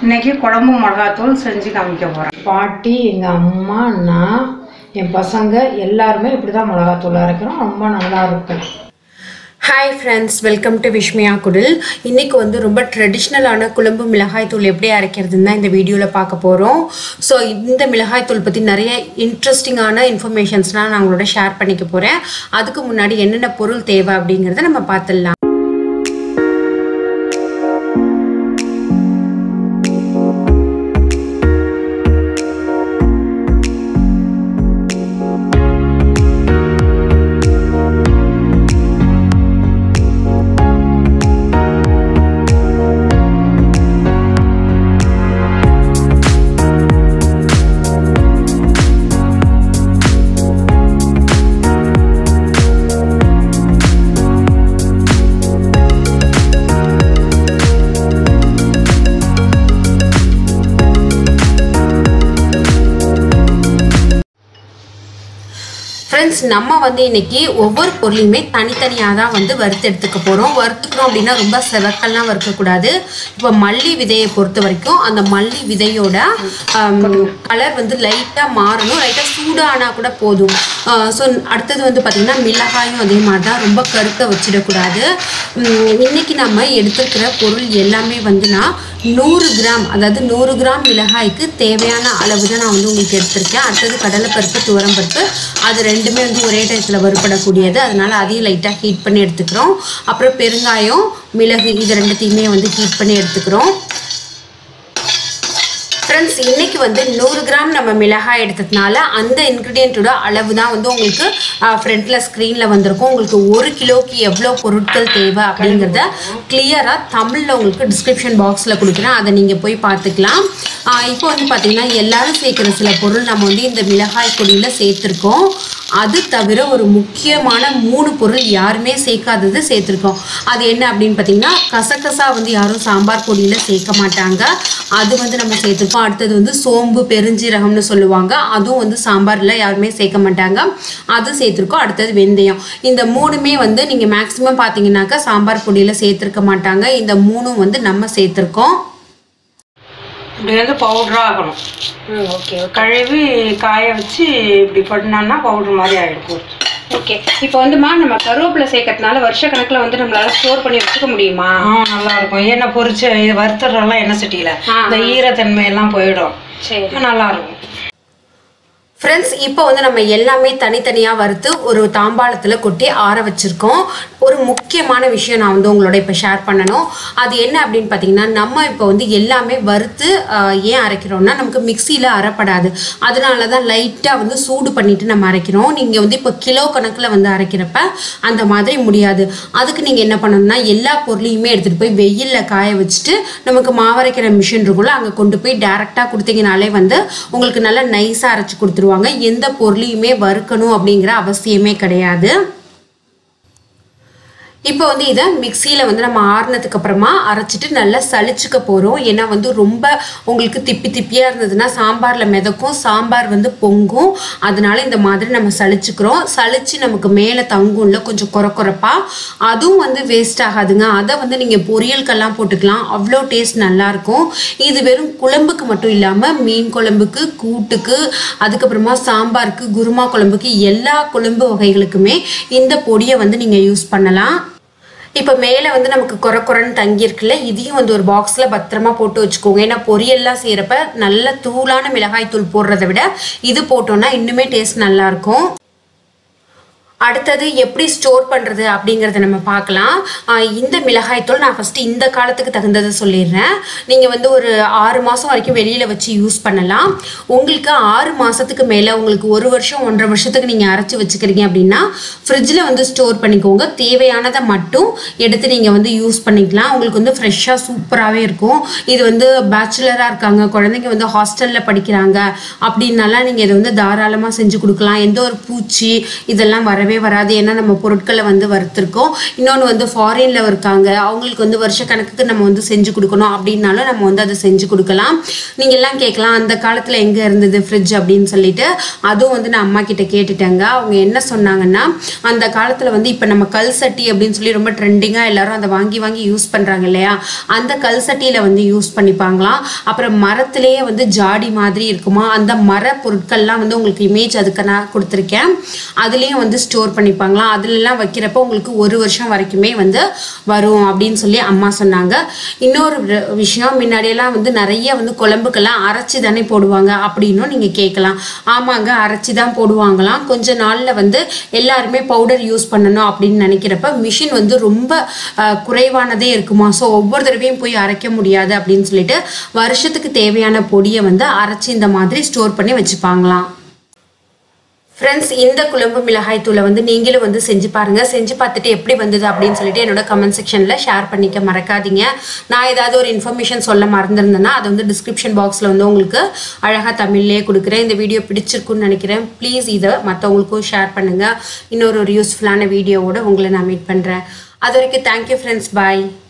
இன்னைக்கு குழம்பு மிளகாத்தூள் செஞ்சு காமிக்க போகிறேன் பாட்டி எங்கள் அம்மா நான் என் பசங்க எல்லாருமே இப்படி தான் மிளகாத்தூள் அரைக்கிறோம் ரொம்ப நல்லா இருக்கும் hi friends welcome to Vishmiya குடில் இன்னைக்கு வந்து ரொம்ப ட்ரெடிஷ்னலான குழம்பு மிளகாய் தூள் எப்படி அரைக்கிறதுன்னு தான் இந்த வீடியோவில் பார்க்க போகிறோம் ஸோ இந்த மிளகாய் தூள் பற்றி நிறைய இன்ட்ரெஸ்டிங்கான இன்ஃபர்மேஷன்ஸ்லாம் நான் உங்களோட ஷேர் பண்ணிக்க போகிறேன் அதுக்கு முன்னாடி என்னென்ன பொருள் தேவை அப்படிங்கிறத நம்ம பார்த்துடலாம் ஃப்ரெண்ட்ஸ் நம்ம வந்து இன்னைக்கு ஒவ்வொரு பொருளையுமே தனித்தனியாக தான் வந்து வறுத்து எடுத்துக்க போகிறோம் வறுத்துக்கிறோம் அப்படின்னா ரொம்ப செவக்கல்லாம் வறுக்கக்கூடாது இப்போ மல்லி விதையை பொறுத்த வரைக்கும் அந்த மல்லி விதையோட கலர் வந்து லைட்டாக மாறணும் லைட்டாக சூடானா கூட போதும் ஸோ அடுத்தது வந்து பார்த்திங்கன்னா மிளகாயும் அதே மாதிரி தான் ரொம்ப கருக்க வச்சிடக்கூடாது உம், இன்னைக்கு நம்ம எடுத்துக்கிற பொருள் எல்லாமே வந்துன்னா நூறு கிராம் அதாவது நூறு கிராம் மிளகாய்க்கு தேவையான அளவு தான் நான் வந்து உங்களுக்கு எடுத்திருக்கேன் அடுத்தது கடலைப்பருப்பு துவரம்பருப்பு அது ரெண்டுமே வந்து ஒரே டயத்தில் வறுபடக்கூடியது அதனால அதையும் லைட்டாக ஹீட் பண்ணி எடுத்துக்கிறோம் அப்புறம் பெருங்காயம் மிளகு இது ரெண்டுத்தையுமே வந்து ஹீட் பண்ணி எடுத்துக்கிறோம் ஃப்ரெண்ட்ஸ் இன்னைக்கு வந்து நூறு கிராம் நம்ம மிளகாய் எடுத்ததுனால அந்த இன்க்ரீடியண்ட்டோட அளவு தான் வந்து உங்களுக்கு ஃப்ரண்ட்டில் ஸ்க்ரீனில் வந்திருக்கும் உங்களுக்கு ஒரு கிலோக்கு எவ்வளோ பொருட்கள் தேவை அப்படிங்கிறத கிளியராக தமிழில் உங்களுக்கு டிஸ்கிரிப்ஷன் பாக்ஸில் கொடுக்குறேன் அதை நீங்கள் போய் பார்த்துக்கலாம் ஆஹ் இப்போ வந்து பார்த்தீங்கன்னா எல்லாரும் சேர்க்குற சில பொருள் நம்ம வந்து இந்த மிளகாய் பொடியில் சேர்த்துருக்கோம் அது தவிர ஒரு முக்கியமான மூணு பொருள் யாருமே சேர்க்காதது சேர்த்துருக்கோம் அது என்ன அப்படின்னு பார்த்தீங்கன்னா கசகசா வந்து யாரும் சாம்பார் பொடியில் சேர்க்க மாட்டாங்க அது வந்து நம்ம சேர்த்துருக்கோம் அடுத்தது வந்து சோம்பு பெருஞ்சீரகம்னு சொல்லுவாங்க அதுவும் வந்து சாம்பாரில் யாருமே சேர்க்க மாட்டாங்க அது சேர்த்துருக்கோம் அடுத்தது வெந்தயம் இந்த மூணுமே வந்து நீங்கள் மேக்ஸிமம் பார்த்தீங்கன்னாக்கா சாம்பார் பொடியில் சேர்த்துருக்க மாட்டாங்க இந்த மூணும் வந்து நம்ம சேர்த்துருக்கோம் இப்படி வந்து பவுடராக ஆகணும் ஓகே கழுவி காய வச்சு இப்படி பண்ணோம்னா பவுடர் மாதிரி ஆகிடும் ஓகே இப்போ வந்துமா நம்ம கருவேப்பிலை சேர்க்கறதுனால வருஷ கணக்கில் வந்து நம்மளால ஸ்டோர் பண்ணி வச்சுக்க முடியுமா ஆ நல்லா இருக்கும் எண்ணெய் பொரிச்சு இது வறுத்துறலாம் எண்ணெய் சட்டியில் ஆ, இந்த ஈரத்தன்மை எல்லாம் போயிடும் சரி நல்லா இருக்கும் ஃப்ரெண்ட்ஸ் இப்போ வந்து நம்ம எல்லாமே தனித்தனியாக வறுத்து ஒரு தாம்பாளத்தில் கொட்டி ஆற வச்சுருக்கோம் ஒரு முக்கியமான விஷயம் நான் வந்து உங்களோட இப்போ ஷேர் பண்ணணும் அது என்ன அப்படின்னு பார்த்தீங்கன்னா நம்ம இப்போ வந்து எல்லாமே வறுத்து ஆஹ், ஏன் அரைக்கிறோம்னா நமக்கு மிக்சியில் அரைப்படாது அதனால தான் லைட்டாக வந்து சூடு பண்ணிட்டு நம்ம அரைக்கிறோம் நீங்கள் வந்து இப்போ கிலோ கணக்கில் வந்து அரைக்கிறப்ப அந்த மாதிரி முடியாது அதுக்கு நீங்கள் என்ன பண்ணணும்னா எல்லா பொருளையுமே எடுத்துகிட்டு போய் வெயிலில் காய வச்சுட்டு நமக்கு மாவரைக்கிற மிஷின் இருக்குல்ல அங்கே கொண்டு போய் டேரெக்டாக கொடுத்தீங்கனாலே வந்து உங்களுக்கு நல்லா நைஸாக அரைச்சி கொடுத்துருவாங்க எந்த பொருளையுமே வறுக்கணும் அப்படிங்கிற அவசியமே கிடையாது இப்போ வந்து இதை மிக்சியில் வந்து நம்ம ஆறுனதுக்கு அப்புறமா அரைச்சிட்டு நல்லா சலிச்சுக்க போகிறோம் ஏன்னா வந்து ரொம்ப உங்களுக்கு திப்பி திப்பியாக இருந்ததுன்னா சாம்பாரில் மிதக்கும் சாம்பார் வந்து பொங்கும் அதனால இந்த மாதிரி நம்ம சலிச்சுக்கிறோம் சலிச்சு நமக்கு மேலே தங்கும்ல கொஞ்சம் குறை குறைப்பா அதுவும் வந்து வேஸ்ட் ஆகாதுங்க அதை வந்து நீங்கள் பொரியலுக்கெல்லாம் போட்டுக்கலாம் அவ்வளோ டேஸ்ட் நல்லாயிருக்கும் இது வெறும் குழம்புக்கு மட்டும் இல்லாமல் மீன் குழம்புக்கு கூட்டுக்கு அதுக்கப்புறமா சாம்பாருக்கு குருமா குழம்புக்கு எல்லா குழம்பு வகைகளுக்குமே இந்த பொடியை வந்து நீங்கள் யூஸ் பண்ணலாம் இப்போ மேலே வந்து நமக்கு குறை குறைன்னு தங்கியிருக்குல்ல இதையும் வந்து ஒரு பாக்ஸில் பத்திரமா போட்டு வச்சுக்கோங்க ஏன்னா பொரியல்லாம் செய்கிறப்ப நல்ல தூளான மிளகாய் தூள் போடுறதை விட இது போட்டோம்னா இன்னுமே டேஸ்ட் நல்லாயிருக்கும் அடுத்தது எப்படி ஸ்டோர் பண்ணுறது அப்படிங்கிறத நம்ம பார்க்கலாம் ஆஹ் இந்த மிளகாய்த்தூள் நான் ஃபஸ்ட்டு இந்த காலத்துக்கு தகுந்ததை சொல்லிடுறேன் நீங்கள் வந்து ஒரு ஆறு மாதம் வரைக்கும் வெளியில் வச்சு யூஸ் பண்ணலாம் உங்களுக்கு ஆறு மாதத்துக்கு மேலே உங்களுக்கு ஒரு வருஷம் ஒன்றரை வருஷத்துக்கு நீங்கள் அரைச்சி வச்சுக்கிறீங்க அப்படின்னா ஃப்ரிட்ஜில் வந்து ஸ்டோர் பண்ணிக்கோங்க தேவையானதை மட்டும் எடுத்து நீங்கள் வந்து யூஸ் பண்ணிக்கலாம் உங்களுக்கு வந்து ஃப்ரெஷ்ஷாக சூப்பராகவே இருக்கும் இது வந்து பேச்சுலராக இருக்காங்க குழந்தைங்க வந்து ஹாஸ்டலில் படிக்கிறாங்க அப்படின்னாலாம் நீங்கள் இதை வந்து தாராளமாக செஞ்சு கொடுக்கலாம் எந்த ஒரு பூச்சி இதெல்லாம் வரவே வரவே வராது ஏன்னா நம்ம பொருட்களை வந்து வறுத்துருக்கோம் இன்னொன்று வந்து ஃபாரினில் இருக்காங்க அவங்களுக்கு வந்து வருஷ கணக்குக்கு நம்ம வந்து செஞ்சு கொடுக்கணும் அப்படின்னாலும் நம்ம வந்து அதை செஞ்சு கொடுக்கலாம் நீங்கள் எல்லாம் கேட்கலாம் அந்த காலத்தில் எங்கே இருந்தது ஃப்ரிட்ஜ் அப்படின்னு சொல்லிட்டு அதுவும் வந்து நான் அம்மா கிட்ட கேட்டுட்டேங்க அவங்க என்ன சொன்னாங்கன்னா அந்த காலத்தில் வந்து இப்போ நம்ம கல் சட்டி அப்படின்னு சொல்லி ரொம்ப ட்ரெண்டிங்காக எல்லாரும் அதை வாங்கி வாங்கி யூஸ் பண்ணுறாங்க இல்லையா அந்த கல் சட்டியில் வந்து யூஸ் பண்ணிப்பாங்களாம் அப்புறம் மரத்திலேயே வந்து ஜாடி மாதிரி இருக்குமா அந்த மர பொருட்கள்லாம் வந்து உங்களுக்கு இமேஜ் அதுக்கு நான் கொடுத்துருக்கேன் அதுலேயும் வந்து ஸ்டோர் பண்ணிப்பாங்களாம் அதுலலாம் வைக்கிறப்ப உங்களுக்கு ஒரு வருஷம் வரைக்குமே வந்து வரும் அப்படின்னு சொல்லி அம்மா சொன்னாங்க இன்னொரு வி- விஷயம் முன்னாடியெல்லாம் வந்து நிறைய வந்து குழம்புக்கெல்லாம் அரைச்சி தானே போடுவாங்க அப்படின்னும் நீங்கள் கேட்கலாம் ஆமாங்க அரைச்சி தான் போடுவாங்களாம் கொஞ்ச நாளில் வந்து எல்லாருமே பவுடர் யூஸ் பண்ணணும் அப்படின்னு நினைக்கிறப்ப மிஷின் வந்து ரொம்ப அஹ், குறைவானதே இருக்குமா ஸோ ஒவ்வொரு தடவையும் போய் அரைக்க முடியாது அப்படின்னு சொல்லிட்டு வருஷத்துக்கு தேவையான பொடியை வந்து அரைச்சி இந்த மாதிரி ஸ்டோர் பண்ணி வச்சுப்பாங்களாம் ஃப்ரெண்ட்ஸ் இந்த குழம்பு மிளகாய் தூளை வந்து நீங்களும் வந்து செஞ்சு பாருங்க செஞ்சு பார்த்துட்டு எப்படி வந்தது அப்படின்னு சொல்லிட்டு என்னோட கமெண்ட் செக்ஷனில் ஷேர் பண்ணிக்க மறக்காதீங்க நான் ஏதாவது ஒரு இன்ஃபர்மேஷன் சொல்ல மறந்துருந்தேன்னா அதை வந்து டிஸ்கிரிப்ஷன் பாக்ஸில் வந்து உங்களுக்கு அழகாக தமிழ்லேயே கொடுக்குறேன் இந்த வீடியோ பிடிச்சிருக்குன்னு நினைக்கிறேன் ப்ளீஸ் இதை மற்றவங்களுக்கும் ஷேர் பண்ணுங்கள் இன்னொரு ஒரு யூஸ்ஃபுல்லான வீடியோவோட உங்களை நான் மீட் பண்ணுறேன் அது வரைக்கும் தேங்க்யூ ஃப்ரெண்ட்ஸ் பாய்